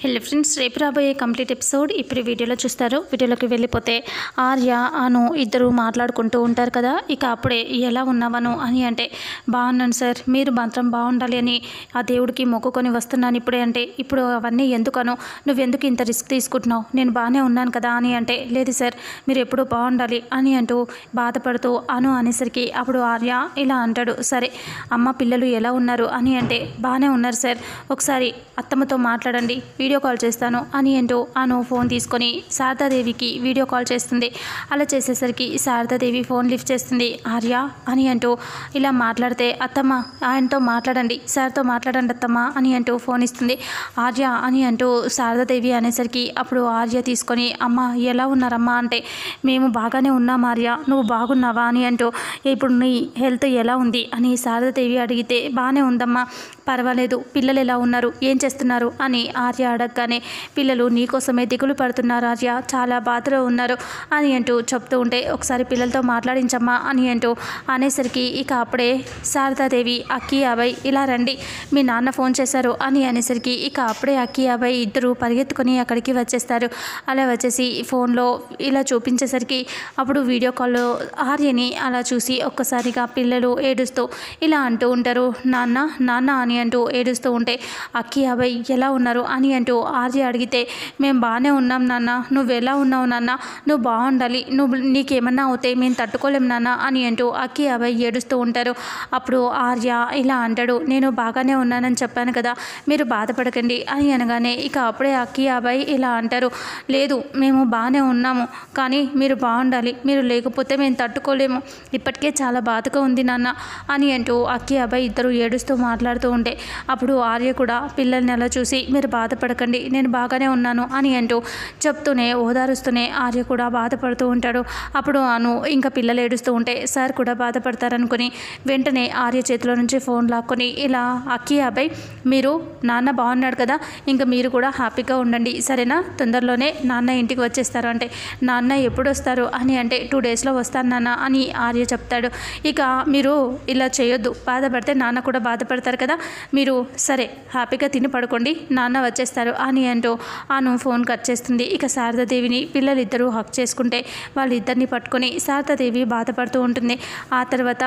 hello friends రేపు రాబోయే complete episode ఇప్పుడు వీడియోలో చూస్తారు వీడియోలోకి వెళ్ళిపోతే ఆర్య అను ఇద్దరు మాట్లాడుకుంటూ ఉంటారు కదా ఇక అప్పుడే ఎలా ఉన్నావను అని అంటే బాగున్నాను సార్ మీరు మాత్రం బాగుండాలి అని ఆ దేవుడికి మొక్కుకొని వస్తున్నాను ఇప్పుడే అంటే ఇప్పుడు అవన్నీ ఎందుకను నువ్వెందుకు ఇంత రిస్క్ తీసుకుంటున్నావు నేను బాగానే ఉన్నాను కదా అని అంటే లేదు సార్ మీరు ఎప్పుడూ బాగుండాలి అని అంటూ బాధపడుతూ అను అనేసరికి అప్పుడు ఆర్య ఇలా అంటాడు సరే అమ్మ పిల్లలు ఎలా ఉన్నారు అని అంటే బాగానే ఉన్నారు సార్ ఒకసారి అత్తమ్మతో మాట్లాడండి వీడియో కాల్ చేస్తాను అని అంటూ అను ఫోన్ తీసుకొని శారదాదేవికి వీడియో కాల్ చేస్తుంది అలా చేసేసరికి శారదాదేవి ఫోన్ లిఫ్ట్ చేస్తుంది ఆర్య అని అంటూ ఇలా మాట్లాడితే అత్తమ్మ ఆయనతో మాట్లాడండి సార్తో మాట్లాడండి అత్తమ్మ అని అంటూ ఫోన్ ఇస్తుంది ఆర్య అని అంటూ శారదాదేవి అనేసరికి అప్పుడు ఆర్య తీసుకొని అమ్మ ఎలా ఉన్నారమ్మా అంటే మేము బాగానే ఉన్నాం ఆర్య నువ్వు బాగున్నావా అని అంటూ ఇప్పుడు నీ హెల్త్ ఎలా ఉంది అని శారదాదేవి అడిగితే బాగానే ఉందమ్మా పర్వాలేదు పిల్లలు ఎలా ఉన్నారు ఏం చేస్తున్నారు అని ఆర్య అడగగానే పిల్లలు నీకోసమే దిగులు పడుతున్నారు ఆర్య చాలా బాధలో ఉన్నారు అని అంటూ చెప్తూ ఉంటే ఒకసారి పిల్లలతో మాట్లాడించమ్మా అని అంటూ అనేసరికి ఇక అప్పుడే శారదాదేవి అక్కి అభయ్ ఇలా రండి మీ నాన్న ఫోన్ చేశారు అని అనేసరికి ఇక అప్పుడే అక్కి అభయ్ ఇద్దరు పరిగెత్తుకొని అక్కడికి వచ్చేస్తారు అలా వచ్చేసి ఫోన్లో ఇలా చూపించేసరికి అప్పుడు వీడియో కాల్లో ఆర్యని అలా చూసి ఒక్కసారిగా పిల్లలు ఏడుస్తూ ఇలా అంటూ ఉంటారు నాన్న నాన్న అని అంటూ ఏడుస్తూ ఉంటే అక్కి అభయ్ ఎలా ఉన్నారు అని అంటూ ఆర్య అడిగితే మేము బాగానే ఉన్నాం నాన్న నువ్వు ఎలా ఉన్నావు నాన్న నువ్వు బాగుండాలి నువ్వు నీకేమన్నా అవుతే మేము తట్టుకోలేం నాన్న అని అంటూ అక్కి అభయ్ ఏడుస్తూ ఉంటారు అప్పుడు ఆర్య ఇలా అంటాడు నేను బాగానే ఉన్నానని చెప్పాను కదా మీరు బాధపడకండి అని అనగానే ఇక అప్పుడే అక్కి అభయ్ ఇలా అంటారు లేదు మేము బాగానే ఉన్నాము కానీ మీరు బాగుండాలి మీరు లేకపోతే మేము తట్టుకోలేము ఇప్పటికే చాలా బాధగా ఉంది నాన్న అని అంటూ అక్కి అబ్బాయి ఇద్దరు ఏడుస్తూ మాట్లాడుతూ ఉంటే అప్పుడు ఆర్య కూడా పిల్లల్ని అలా చూసి మీరు బాధపడకండి నేను బాగానే ఉన్నాను అని అంటూ చెప్తూనే ఓదారుస్తూనే ఆర్య కూడా బాధపడుతూ ఉంటాడు అప్పుడు అను ఇంకా పిల్లలు ఏడుస్తూ ఉంటే సార్ కూడా బాధపడతారనుకుని వెంటనే ఆర్య చేతిలో నుంచి ఫోన్ లాక్కొని ఇలా అక్కి అబ్బాయి మీరు నాన్న బాగున్నాడు కదా ఇంకా మీరు కూడా హ్యాపీగా ఉండండి సరేనా తొందరలోనే నాన్న ఇంటికి వచ్చేస్తారు అంటే నాన్న ఎప్పుడు వస్తారు అని అంటే టూ డేస్లో వస్తాను నాన్న అని ఆర్య చెప్తాడు ఇక మీరు ఇలా చేయొద్దు బాధపడితే నాన్న కూడా బాధపడతారు కదా మీరు సరే హ్యాపీగా తిని పడుకోండి నాన్న వచ్చేస్తారు అని అంటూ ఆను ఫోన్ కట్ చేస్తుంది ఇక శారదాదేవిని పిల్లలిద్దరూ హక్ చేసుకుంటే వాళ్ళిద్దరిని పట్టుకొని శారదాదేవి బాధపడుతూ ఉంటుంది ఆ తర్వాత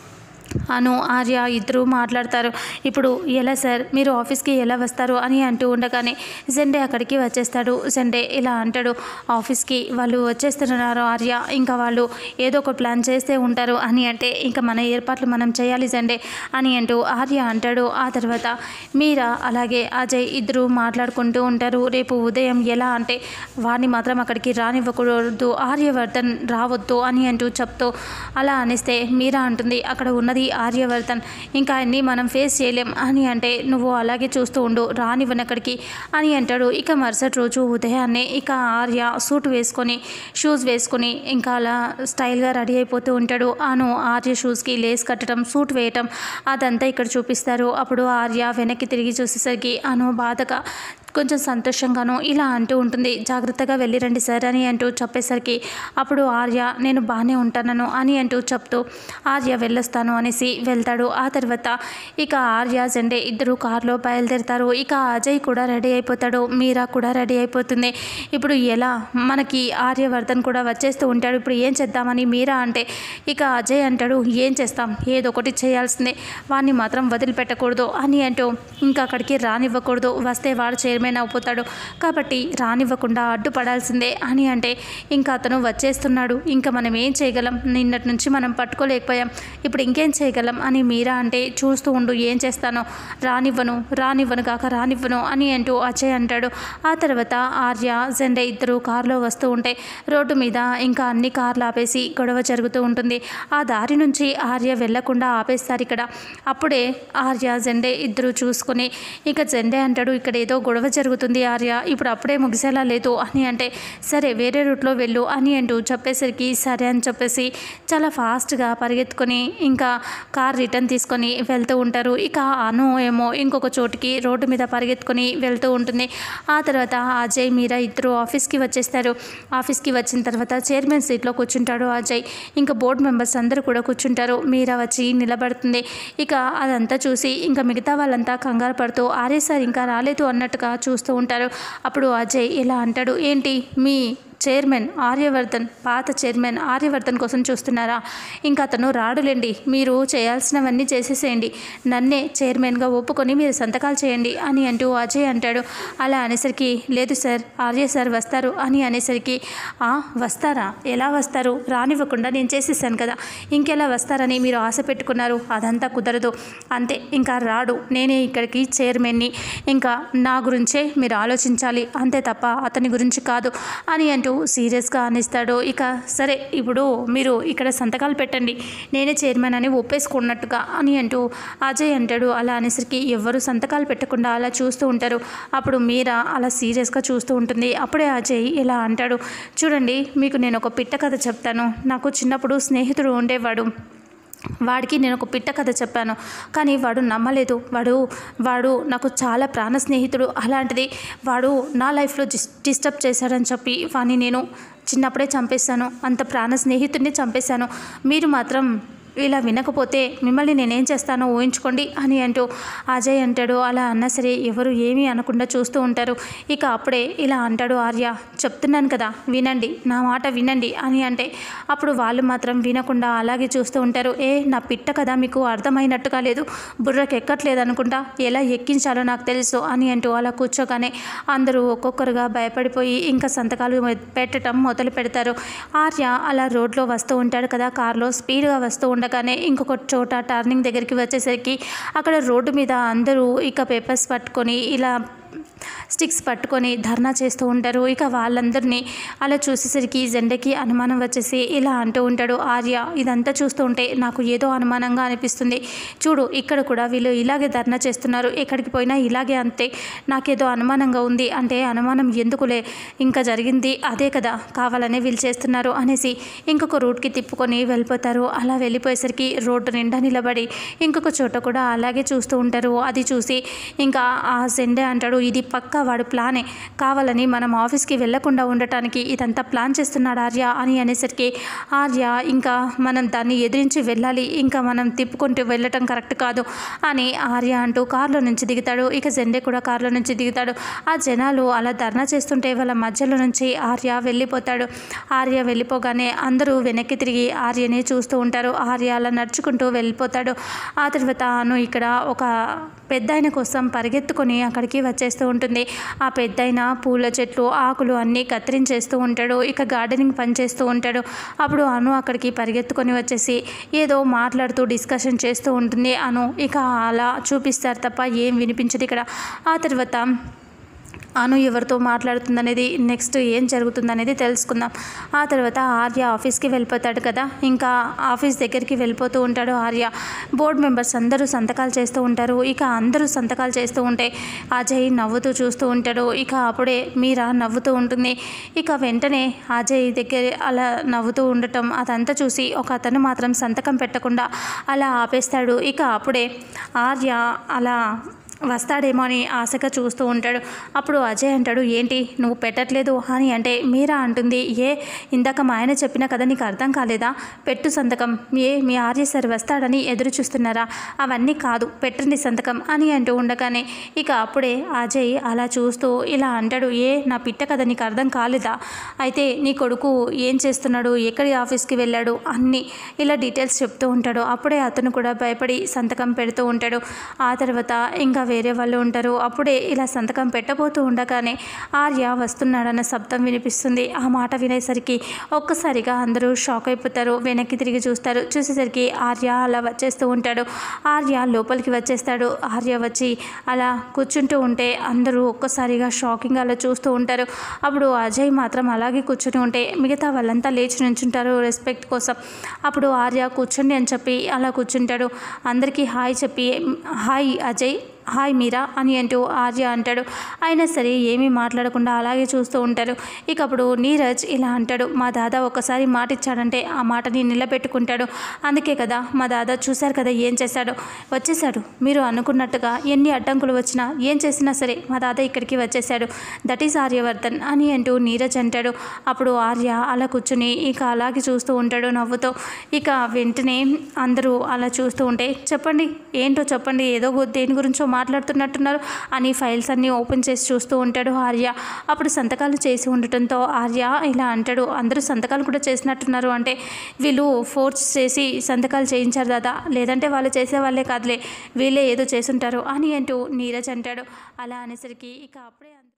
అను ఆర్య ఇద్దరు మాట్లాడతారు ఇప్పుడు ఎలా సార్ మీరు ఆఫీస్కి ఎలా వస్తారు అని అంటూ ఉండగానే జెండే అక్కడికి వచ్చేస్తాడు జెండే ఇలా అంటాడు ఆఫీస్కి వాళ్ళు వచ్చేస్తున్నారు ఆర్య ఇంకా వాళ్ళు ఏదో ఒక ప్లాన్ చేస్తే ఉంటారు అని అంటే ఇంకా మన ఏర్పాట్లు మనం చేయాలి జెండే అని అంటూ ఆర్య అంటాడు ఆ తర్వాత మీరా అలాగే అజయ్ ఇద్దరు మాట్లాడుకుంటూ ఉంటారు రేపు ఉదయం ఎలా అంటే వారిని మాత్రం అక్కడికి రానివ్వకూడదు ఆర్యవర్ధన్ రావద్దు అని అంటూ చెప్తూ అలా అనిస్తే మీరా అంటుంది అక్కడ ఉన్నది ఆర్యవర్ధన్ ఇంకా ఆయన్ని మనం ఫేస్ చేయలేం అని అంటే నువ్వు అలాగే చూస్తూ ఉండు రానివ్వను అక్కడికి అని అంటాడు ఇక మరుసటి రోజు ఉదయాన్నే ఇక ఆర్య సూట్ వేసుకొని షూస్ వేసుకొని ఇంకా అలా స్టైల్గా రెడీ అయిపోతూ ఉంటాడు అను ఆర్య షూస్కి లేస్ కట్టడం సూట్ వేయటం అదంతా ఇక్కడ చూపిస్తారు అప్పుడు ఆర్య వెనక్కి తిరిగి చూసేసరికి అను బాధగా కొంచెం సంతోషంగాను ఇలా అంటూ ఉంటుంది జాగ్రత్తగా వెళ్ళిరండి సార్ అని అంటూ చెప్పేసరికి అప్పుడు ఆర్య నేను బాగానే ఉంటానను అని అంటూ చెప్తూ ఆర్య వెళ్ళొస్తాను అనేసి వెళ్తాడు ఆ తర్వాత ఇక ఆర్య జెండే ఇద్దరు కారులో బయలుదేరుతారు ఇక అజయ్ కూడా రెడీ అయిపోతాడు మీరా కూడా రెడీ అయిపోతుంది ఇప్పుడు ఎలా మనకి ఆర్యవర్ధన్ కూడా వచ్చేస్తూ ఉంటాడు ఇప్పుడు ఏం చేద్దామని మీరా అంటే ఇక అజయ్ అంటాడు ఏం చేస్తాం ఏదో ఒకటి చేయాల్సిందే వాడిని మాత్రం వదిలిపెట్టకూడదు అని అంటూ ఇంకా అక్కడికి రానివ్వకూడదు వస్తే వాడు చైర్మన్ అయిపోతాడు కాబట్టి రానివ్వకుండా అడ్డుపడాల్సిందే అని అంటే ఇంకా అతను వచ్చేస్తున్నాడు ఇంకా మనం ఏం చేయగలం నిన్నటి నుంచి మనం పట్టుకోలేకపోయాం ఇప్పుడు ఇంకేం చేయగలం అని మీరా అంటే చూస్తూ ఉండు ఏం చేస్తానో రానివ్వను రానివ్వను కాక రానివ్వను అని అంటూ అజయ్ అంటాడు ఆ తర్వాత ఆర్య జెండే ఇద్దరు కారులో వస్తూ ఉంటే రోడ్డు మీద ఇంకా అన్ని కార్లు ఆపేసి గొడవ జరుగుతూ ఉంటుంది ఆ దారి నుంచి ఆర్య వెళ్లకుండా ఆపేస్తారు ఇక్కడ అప్పుడే ఆర్య జెండే ఇద్దరు చూసుకుని ఇక జెండే అంటాడు ఇక్కడ ఏదో గొడవ జరుగుతుంది ఆర్య ఇప్పుడు అప్పుడే ముగిసేలా లేదు అని అంటే సరే వేరే రూట్లో వెళ్ళు అని అంటూ చెప్పేసరికి సరే అని చెప్పేసి చాలా ఫాస్ట్గా పరిగెత్తుకొని ఇంకా కార్ రిటర్న్ తీసుకొని వెళ్తూ ఉంటారు ఇక అను ఏమో ఇంకొక చోటుకి రోడ్డు మీద పరిగెత్తుకొని వెళ్తూ ఉంటుంది ఆ తర్వాత అజయ్ మీరా ఇద్దరు ఆఫీస్కి వచ్చేస్తారు ఆఫీస్కి వచ్చిన తర్వాత చైర్మన్ సీట్లో కూర్చుంటాడు అజయ్ ఇంకా బోర్డు మెంబర్స్ అందరూ కూడా కూర్చుంటారు మీరా వచ్చి నిలబడుతుంది ఇక అదంతా చూసి ఇంకా మిగతా వాళ్ళంతా కంగారు పడుతూ ఆర్య సార్ ఇంకా రాలేదు అన్నట్టుగా చూస్తూ ఉంటారు అప్పుడు అజయ్ ఇలా అంటాడు ఏంటి మీ చైర్మన్ ఆర్యవర్ధన్ పాత చైర్మన్ ఆర్యవర్ధన్ కోసం చూస్తున్నారా ఇంకా అతను రాడులేండి మీరు చేయాల్సినవన్నీ చేసేసేయండి నన్నే చైర్మన్గా ఒప్పుకొని మీరు సంతకాలు చేయండి అని అంటూ అజయ్ అంటాడు అలా అనేసరికి లేదు సార్ ఆర్య సార్ వస్తారు అని అనేసరికి "ఆ, వస్తారా ఎలా వస్తారు రానివ్వకుండా నేను చేసేసాను కదా ఇంకెలా వస్తారని మీరు ఆశ పెట్టుకున్నారు అదంతా కుదరదు అంతే ఇంకా రాడు నేనే ఇక్కడికి చైర్మన్ని ఇంకా నా గురించే మీరు ఆలోచించాలి అంతే తప్ప అతని గురించి కాదు అని అంటూ సీరియస్గా అనిస్తాడు ఇక సరే ఇప్పుడు మీరు ఇక్కడ సంతకాలు పెట్టండి నేనే చైర్మన్ అని ఒప్పేసుకున్నట్టుగా అని అంటూ అజయ్ అంటాడు అలా అనేసరికి ఎవ్వరు సంతకాలు పెట్టకుండా అలా చూస్తూ ఉంటారు అప్పుడు మీరా అలా సీరియస్గా చూస్తూ ఉంటుంది అప్పుడే అజయ్ ఇలా అంటాడు చూడండి మీకు నేను ఒక పిట్ట కథ చెప్తాను నాకు చిన్నప్పుడు స్నేహితుడు ఉండేవాడు వాడికి నేను ఒక పిట్ట కథ చెప్పాను కానీ వాడు నమ్మలేదు వాడు వాడు నాకు చాలా ప్రాణ స్నేహితుడు అలాంటిది వాడు నా లైఫ్లో డిస్ డిస్టర్బ్ చేశాడని చెప్పి వాడిని నేను చిన్నప్పుడే చంపేశాను అంత ప్రాణ స్నేహితుడిని చంపేశాను మీరు మాత్రం ఇలా వినకపోతే మిమ్మల్ని నేనేం చేస్తానో ఊహించుకోండి అని అంటూ అజయ్ అంటాడు అలా అన్నా సరే ఎవరు ఏమీ అనకుండా చూస్తూ ఉంటారు ఇక అప్పుడే ఇలా అంటాడు ఆర్య చెప్తున్నాను కదా వినండి నా మాట వినండి అని అంటే అప్పుడు వాళ్ళు మాత్రం వినకుండా అలాగే చూస్తూ ఉంటారు ఏ నా పిట్ట కదా మీకు అర్థమైనట్టుగా లేదు బుర్రకి ఎక్కట్లేదు అనుకుంటా ఎలా ఎక్కించాలో నాకు తెలుసు అని అంటూ అలా కూర్చోగానే అందరూ ఒక్కొక్కరుగా భయపడిపోయి ఇంకా సంతకాలు మొ- పెట్టడం మొదలు పెడతారు ఆర్య అలా రోడ్లో వస్తూ ఉంటాడు కదా కారులో స్పీడ్గా వస్తూ ఉండగానే ఇంకొక చోట టర్నింగ్ దగ్గరికి వచ్చేసరికి అక్కడ రోడ్డు మీద అందరూ ఇక పేపర్స్ పట్టుకొని ఇలా స్టిక్స్ పట్టుకొని ధర్నా చేస్తూ ఉంటారు ఇక వాళ్ళందరినీ అలా చూసేసరికి జెండకి అనుమానం వచ్చేసి ఇలా అంటూ ఉంటాడు ఆర్య ఇదంతా చూస్తూ ఉంటే నాకు ఏదో అనుమానంగా అనిపిస్తుంది చూడు ఇక్కడ కూడా వీళ్ళు ఇలాగే ధర్నా చేస్తున్నారు ఎక్కడికి పోయినా ఇలాగే అంతే నాకేదో అనుమానంగా ఉంది అంటే అనుమానం ఎందుకులే ఇంకా జరిగింది అదే కదా కావాలనే వీళ్ళు చేస్తున్నారు అనేసి ఇంకొక రూట్కి తిప్పుకొని వెళ్ళిపోతారు అలా వెళ్ళిపోయేసరికి రోడ్డు నిండా నిలబడి ఇంకొక చోట కూడా అలాగే చూస్తూ ఉంటారు అది చూసి ఇంకా ఆ సెండే అంటాడు ఇది పక్కా వాడు ప్లానే కావాలని మనం ఆఫీస్కి వెళ్లకుండా ఉండటానికి ఇదంతా ప్లాన్ చేస్తున్నాడు ఆర్య అని అనేసరికి ఆర్య ఇంకా మనం దాన్ని ఎదిరించి వెళ్ళాలి ఇంకా మనం తిప్పుకుంటూ వెళ్ళటం కరెక్ట్ కాదు అని ఆర్య అంటూ కారులో నుంచి దిగుతాడు ఇక జెండే కూడా కారులో నుంచి దిగుతాడు ఆ జనాలు అలా ధర్నా చేస్తుంటే వాళ్ళ మధ్యలో నుంచి ఆర్య వెళ్ళిపోతాడు ఆర్య వెళ్ళిపోగానే అందరూ వెనక్కి తిరిగి ఆర్యని చూస్తూ ఉంటారు ఆర్య అలా నడుచుకుంటూ వెళ్ళిపోతాడు ఆ తర్వాత అను ఇక్కడ ఒక పెద్దాయన కోసం పరిగెత్తుకొని అక్కడికి వచ్చేస్తూ ఉంటుంది ఆ పెద్దాయన పూల చెట్లు ఆకులు అన్నీ కత్తిరించేస్తూ ఉంటాడు ఇక గార్డెనింగ్ పని చేస్తూ ఉంటాడు అప్పుడు అను అక్కడికి పరిగెత్తుకొని వచ్చేసి ఏదో మాట్లాడుతూ డిస్కషన్ చేస్తూ ఉంటుంది అను ఇక అలా చూపిస్తారు తప్ప ఏం వినిపించదు ఇక్కడ ఆ తర్వాత అను ఎవరితో మాట్లాడుతుందనేది నెక్స్ట్ ఏం జరుగుతుందనేది తెలుసుకుందాం ఆ తర్వాత ఆర్య ఆఫీస్కి వెళ్ళిపోతాడు కదా ఇంకా ఆఫీస్ దగ్గరికి వెళ్ళిపోతూ ఉంటాడు ఆర్య బోర్డు మెంబర్స్ అందరూ సంతకాలు చేస్తూ ఉంటారు ఇక అందరూ సంతకాలు చేస్తూ ఉంటే అజయ్ నవ్వుతూ చూస్తూ ఉంటాడు ఇక అప్పుడే మీరా నవ్వుతూ ఉంటుంది ఇక వెంటనే అజయ్ దగ్గర అలా నవ్వుతూ ఉండటం అదంతా చూసి ఒక అతను మాత్రం సంతకం పెట్టకుండా అలా ఆపేస్తాడు ఇక అప్పుడే ఆర్య అలా వస్తాడేమో అని ఆశగా చూస్తూ ఉంటాడు అప్పుడు అజయ్ అంటాడు ఏంటి నువ్వు పెట్టట్లేదు అని అంటే మీరా అంటుంది ఏ ఇందాక మా ఆయన చెప్పినా కదా నీకు అర్థం కాలేదా పెట్టు సంతకం ఏ మీ ఆర్య సార్ వస్తాడని ఎదురు చూస్తున్నారా అవన్నీ కాదు పెట్టండి సంతకం అని అంటూ ఉండగానే ఇక అప్పుడే అజయ్ అలా చూస్తూ ఇలా అంటాడు ఏ నా పిట్ట కదా నీకు అర్థం కాలేదా అయితే నీ కొడుకు ఏం చేస్తున్నాడు ఎక్కడి ఆఫీస్కి వెళ్ళాడు అన్నీ ఇలా డీటెయిల్స్ చెప్తూ ఉంటాడు అప్పుడే అతను కూడా భయపడి సంతకం పెడుతూ ఉంటాడు ఆ తర్వాత ఇంకా వేరే వాళ్ళు ఉంటారు అప్పుడే ఇలా సంతకం పెట్టబోతూ ఉండగానే ఆర్య వస్తున్నాడన్న శబ్దం వినిపిస్తుంది ఆ మాట వినేసరికి ఒక్కసారిగా అందరూ షాక్ అయిపోతారు వెనక్కి తిరిగి చూస్తారు చూసేసరికి ఆర్య అలా వచ్చేస్తూ ఉంటాడు ఆర్య లోపలికి వచ్చేస్తాడు ఆర్య వచ్చి అలా కూర్చుంటూ ఉంటే అందరూ ఒక్కసారిగా షాకింగ్ అలా చూస్తూ ఉంటారు అప్పుడు అజయ్ మాత్రం అలాగే కూర్చుని ఉంటే మిగతా వాళ్ళంతా లేచి నుంచుంటారు రెస్పెక్ట్ కోసం అప్పుడు ఆర్య కూర్చోండి అని చెప్పి అలా కూర్చుంటాడు అందరికీ హాయ్ చెప్పి హాయ్ అజయ్ హాయ్ మీరా అని అంటూ ఆర్య అంటాడు అయినా సరే ఏమీ మాట్లాడకుండా అలాగే చూస్తూ ఉంటారు ఇక అప్పుడు నీరజ్ ఇలా అంటాడు మా దాదా ఒకసారి మాట ఇచ్చాడంటే ఆ మాటని నిలబెట్టుకుంటాడు అందుకే కదా మా దాదా చూశారు కదా ఏం చేశాడో వచ్చేసాడు మీరు అనుకున్నట్టుగా ఎన్ని అడ్డంకులు వచ్చినా ఏం చేసినా సరే మా దాదా ఇక్కడికి వచ్చేసాడు దట్ ఈస్ ఆర్యవర్ధన్ అని అంటూ నీరజ్ అంటాడు అప్పుడు ఆర్య అలా కూర్చుని ఇక అలాగే చూస్తూ ఉంటాడు నవ్వుతో ఇక వెంటనే అందరూ అలా చూస్తూ ఉంటే చెప్పండి ఏంటో చెప్పండి ఏదో గు- దేని గురించో మాట్లాడుతున్నట్టున్నారు అని ఫైల్స్ అన్నీ ఓపెన్ చేసి చూస్తూ ఉంటాడు ఆర్య అప్పుడు సంతకాలు చేసి ఉండటంతో ఆర్య ఇలా అంటాడు అందరూ సంతకాలు కూడా చేసినట్టున్నారు అంటే వీళ్ళు ఫోర్స్ చేసి సంతకాలు చేయించారు దాదా లేదంటే వాళ్ళు చేసే వాళ్ళే కాదులే వీళ్ళే ఏదో చేసుంటారు అని అంటూ నీరజ్ అంటాడు అలా అనేసరికి ఇక అప్పుడే